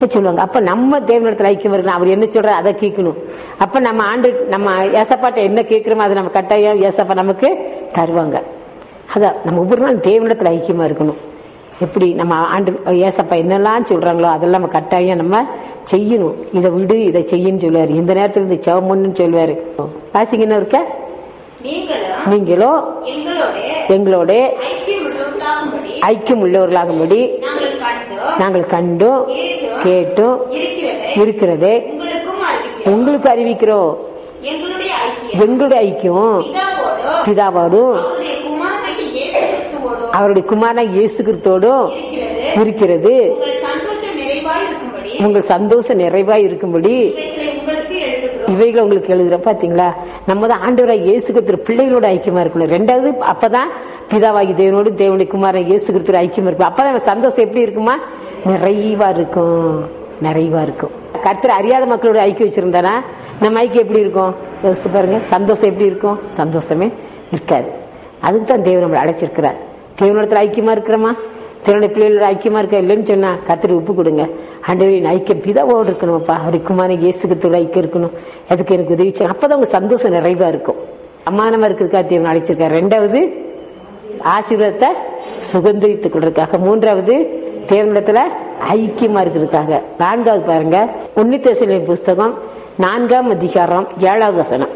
சொல்லுவாங்க அப்ப நம்ம தேவனிடத்துல ஐக்கியம் இருக்கணும் அவர் என்ன சொல்ற அதை கேட்கணும் அப்ப நம்ம ஆண்டு நம்ம ஏசப்பாட்ட என்ன கேட்கிறோமோ அதை நம்ம கட்டாயம் ஏசப்பா நமக்கு தருவாங்க அதான் நம்ம ஒவ்வொரு நாள் தேவனிடத்துல ஐக்கியமா இருக்கணும் எப்படி நம்ம ஆண்டு ஏசப்பா என்னெல்லாம் சொல்றாங்களோ அதெல்லாம் நம்ம கட்டாயம் நம்ம செய்யணும் இதை விடு இதை செய்யுன்னு சொல்லுவாரு இந்த நேரத்துல இந்த செவமுன்னு சொல்லுவாரு வாசிங்க என்ன இருக்க நீங்களும் நீங்களோ எங்களோட எங்களோட ஐக்கியம் உள்ளவர்களாகும்படி ஐக்கியம் உள்ளவர்களாகும்படி நாங்கள் கண்டோம் நாங்கள் கண்டும் கேட்டும் இருக்கிறதை இருக்கிறதே உங்களுக்கும் அறிவிக்கிறோம் உங்களுக்கு அறிவிக்கிறோம் எங்களுடைய ஐக்கியம் எங்களுடைய ஐக்கியம் பிதாவோடும் பிதாவோடும் அவருடைய குமாரனாகிய இயேசு கிறிஸ்துவோடும் அவருடைய குமாரன இயேசு கிறிஸ்தோடும் இருக்கிறது இருக்கிறது உங்கள் சந்தோஷம் நிறைவாய் இருக்கும்படி உங்கள் சந்தோஷம் நிறைவாய் இருக்கும்படி இவைகளை உங்களுக்கு எழுதுகிறோம் இவைகளை உங்களுக்கு எழுதுற பாத்தீங்களா நம்ம தான் ஆண்டவராக இயேசு கிறிஸ்து பிள்ளைகளோட ஐக்கியமா இருக்கணும் ரெண்டாவது அப்பதான் பிதாவாகி தேவனோடு தேவனுடைய குமாரன் இயேசு கிறிஸ்து ஐக்கியமா இருக்கும் அப்பதான் நம்ம சந்தோஷம் எப்படி இருக்குமா நிறைவா இருக்கும் நிறைவா இருக்கும் கர்த்தர் அறியாத மக்களோட ஐக்கியம் வச்சிருந்தானா நம்ம ஐக்கியம் எப்படி இருக்கும் யோசித்து பாருங்க சந்தோஷம் எப்படி இருக்கும் சந்தோஷமே இருக்காது அதுக்கு தான் தேவன் நம்மளை அழைச்சிருக்கிறார் தேவனிடத்துல ஐக்கியமா இருக்கிறோமா தேவனுடைய பிள்ளைகளோட ஐக்கியமா இருக்க இல்லைன்னு சொன்னா கர்த்தர் உப்பு கொடுங்க ஆண்டவரின் ஐக்கியம் பிதாவோடு இருக்கணும்ப்பா அவருக்கு குமாரன் இயேசுக்கு ஐக்கியம் இருக்கணும் அதுக்கு எனக்கு உதவி செய்யணும் அப்பதான் உங்க சந்தோஷம் நிறைவா இருக்கும் அம்மானமா இருக்கிறதுக்காக தேவன் அழைச்சிருக்காரு ரெண்டாவது ஆசீர்வாதத்தை சுகந்தரித்துக் கொள்றதுக்காக மூன்றாவது தேவனிடத்துல ஐக்கியமா இருக்கிறதுக்காக நான்காவது பாருங்க உன்னித்தேசலிய புஸ்தகம் நான்காம் அதிகாரம் ஏழாவது வசனம்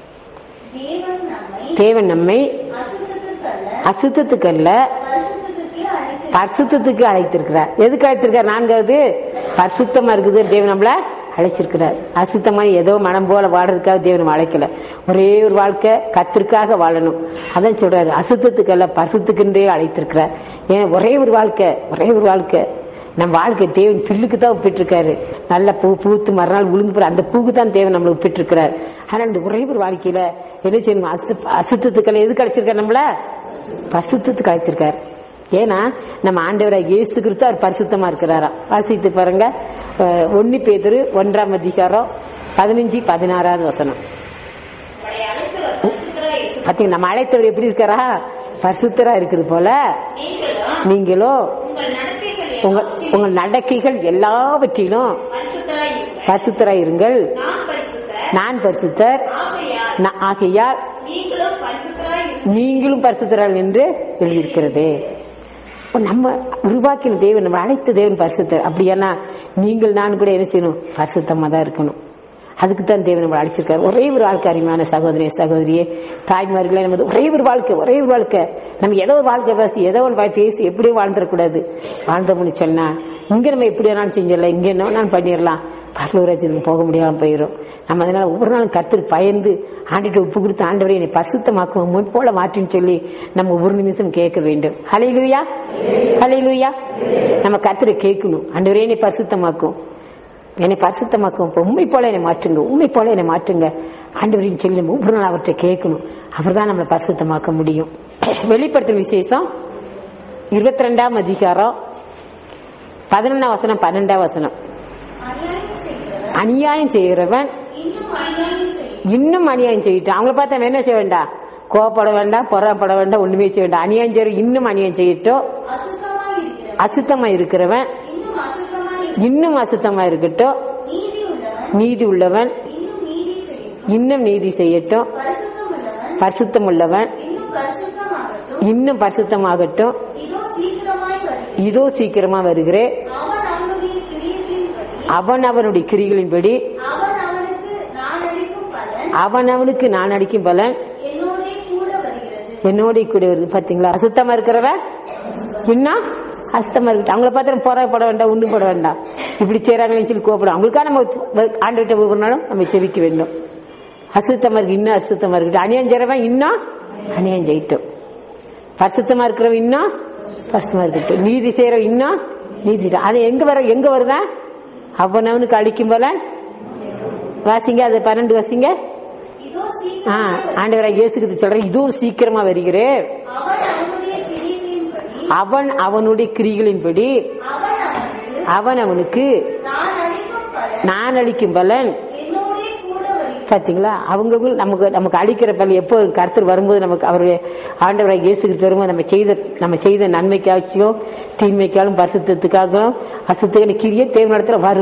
தேவன் நம்மை தேவன் நம்மை அசுத்தத்துக்கல்ல அசுத்தத்துக்கு அல்ல பரிசுத்தத்துக்கே அழைத்து பரிசுத்தத்துக்கு அழைத்திருக்கிறார் எதுக்கு அழைத்திருக்கார் நான்காவது பரிசுத்தமா இருக்குது தேவன் நம்மள அழைச்சிருக்கிறார் அசுத்தமா ஏதோ மனம் போல வாடுறதுக்காக தேவன் நம்ம அழைக்கல ஒரே ஒரு வாழ்க்கை கத்திற்காக வாழணும் அதான் சொல்றாரு அசுத்தத்துக்கு அல்ல பரிசுத்துக்குன்றே அழைத்திருக்கிறார் ஏன் ஒரே ஒரு வாழ்க்கை ஒரே ஒரு வாழ்க்கை நம்ம வாழ்க்கை தேவன் பில்லுக்கு தான் ஒப்பிட்டிருக்காரு நல்ல பூ பூத்து மறுநாள் விழுந்து போற அந்த பூக்கு தான் தேவன் நம்மளை ஒப்பிட்டிருக்கிறார் ஆனா இந்த ஒரே ஒரு வாழ்க்கையில என்ன செய்யணும் அசு அசுத்தத்துக்கெல்லாம் எதுக்கு அழைச்சிருக்காரு நம்மள பரிசுத்தத்துக்கு அழைச்சிருக்காரு ஏன்னா நம்ம ஆண்டவராக இயேசு கிறிஸ்து அவர் பரிசுத்தமா இருக்கிறாரா வாசித்து பாருங்க அஹ், ஒண்ணு பேதுரு ஒன்றாம் அதிகாரம் பதினஞ்சு பதினாறாவது வசனம் உங்களை அழைத்தவர் பரிசுத்தராய் இருக்கிறார். பாத்தீங்க நம்ம அழைத்தவர் எப்படி இருக்காரா பரிசுத்தரா இருக்கிறது போல நீங்களும் நீங்களும் உங்கள் நடத்தைகள் உங்க எல்லாவற்றிலும் உங்கள் நடக்கைகள் எல்லாவற்றிலும் பரிசுத்தராய் இருங்கள். பரிசுத்தரா இருங்கள் நான் பரிசுத்தர் நான் பரிசுத்தர் ஆகையால் நா- ஆகையால் நீங்களும் பரிசுத்தராய் இருங்கள். நீங்களும் பரிசுத்தரால் என்று எழுதியிருக்கிறது அப்ப நம்ம உருவாக்கின தேவன் நம்ம அழைத்த தேவன் பரிசுத்தர் அப்படியானா நீங்கள் நான் கூட என்ன செய்யணும் பரிசுத்தமா தான் இருக்கணும் அதுக்கு தான் தேவன் நம்ம அழைச்சிருக்காரு ஒரே ஒரு வாழ்க்கை அருமையான சகோதரிய சகோதரியே தாய்மார்களே நம்ம ஒரே ஒரு வாழ்க்கை ஒரே ஒரு வாழ்க்கை நம்ம ஏதோ ஒரு வாழ்க்கை பேசி ஏதோ ஒரு வாய் பேசி எப்படியும் வாழ்ந்துடக்கூடாது வாழ்ந்தோம்னு சொன்னா இங்க நம்ம எப்படி வேணாலும் செஞ்சிடலாம் இங்க என்ன வேணாலும் பண்ணிடலாம் பரலூராஜனுக்கு போக முடியாம போயிடும் நம்ம அதனால ஒவ்வொரு நாளும் கத்தில் பயந்து ஆண்டிட்டு உப்பு கொடுத்து ஆண்டவரை என்னை பரிசுத்தமாக்குவோம் முன் போல மாற்றின்னு சொல்லி நம்ம ஒவ்வொரு நிமிஷம் கேட்க வேண்டும் ஹலையிலுயா ஹலையிலுயா நம்ம கத்திர கேட்கணும் ஆண்டவரே என்னை பரிசுத்தமாக்கும் என்னை பரிசுத்தமாக்கும் இப்ப உண்மை போல என்னை மாற்றுங்க உண்மை போல என்னை மாற்றுங்க ஆண்டவரின் சொல்லி நம்ம ஒவ்வொரு நாள் அவர்கிட்ட கேட்கணும் அவர் தான் நம்மளை பரிசுத்தமாக்க முடியும் வெளிப்படுத்தும் விசேஷம் இருபத்தி ரெண்டாம் அதிகாரம் பதினொன்னாம் வசனம் பன்னெண்டாம் வசனம் அநியாயம் செய்கிறவன் அநியாயம் செய்கிறவன் இன்னும் அநியாயம் செய்யும் இன்னும் அநியாயம் செய்யட்டும் அவங்கள பார்த்தா அவன் என்ன செய்ய வேண்டாம் கோவப்பட வேண்டாம் பொறாப்பட வேண்டாம் ஒண்ணுமே செய்ய வேண்டாம் அநியாயம் செய்ய இன்னும் அநியாயம் செய்யட்டும் அசுத்தமாய் இருக்கிறவன் அசுத்தமா இருக்கிறவன் இன்னும் அசுத்தமாய் இருக்கிறவன். இன்னும் அசுத்தமா இருக்கட்டும் நீதி உள்ளவன் நீதி உள்ளவன் இன்னும் நீதி செய்யும் இன்னும் நீதி செய்யட்டும் பரிசுத்தம் உள்ளவன் பரிசுத்தம் உள்ளவன் இன்னும் பரிசுத்தமாகட்டும் இன்னும் பரிசுத்தமாகட்டும் இதோ சீக்கிரமாய் வருகிறேன் இதோ சீக்கிரமா வருகிறேன் அவன் அவனுடைய கிரியைகளின்படி அவன் அவனுடைய கிரிகளின்படி அவன் அவனுக்கு நான் அளிக்கும் பலன் அவன் அவனுக்கு நான் அடிக்கும் பலன் என்னோடே கூட வருகிறது என்னோட கூட வருது பாத்தீங்களா அசுத்தமா இருக்கிறவன் இன்னும் அசுத்தமா இருக்கட்டும் அவங்கள பார்த்து போராடப்பட வேண்டாம் ஒண்ணும் போட வேண்டாம் இப்படி செய்யறாங்கன்னு சொல்லி கோப்படும் அவங்களுக்காக நம்ம ஆண்டுகிட்ட ஒவ்வொரு நாளும் நம்ம செவிக்க வேண்டும் அசுத்தமா இருக்கு இன்னும் அசுத்தமா இருக்கட்டும் அநியாயம் செய்யறவன் இன்னும் அநியாயம் செய்யட்டும் பரிசுத்தமா இருக்கிறவன் இன்னும் பரிசுத்தமா இருக்கட்டும் நீதி செய்யறவன் இன்னும் நீதி செய்யட்டும். அது எங்க வர எங்க வருதா அவனவனுக்கு அழிக்கும் போல வாசிங்க அது பன்னெண்டு வாசிங்க இதோ ஆ, சீக்கிரம் ஆண்டவராக இயேசுக்கு சொல்றேன் இதுவும் சீக்கிரமா வருகிறேன் அவன் அவனுடைய கிரியைகளின்படி அவன் அவனுடைய கிரிகளின்படி அவன் அவனுக்கு அவன் அவனுக்கு நான் அளிக்கும் பலன் நான் அளிக்கும் பலன் என்னோடே கூட வருகிறது பாத்தீங்களா அவங்க நமக்கு நமக்கு அடிக்கிற பள்ளி எப்போ கருத்து வரும்போது நமக்கு அவருடைய ஆண்டவராக இயேசு கிறிஸ்து வரும்போது நம்ம செய்த நம்ம செய்த நன்மைக்காச்சும் தீமைக்காலும் பரிசுத்தத்துக்காகவும் அசுத்தமான கிரியை தேவனிடத்துல வரும்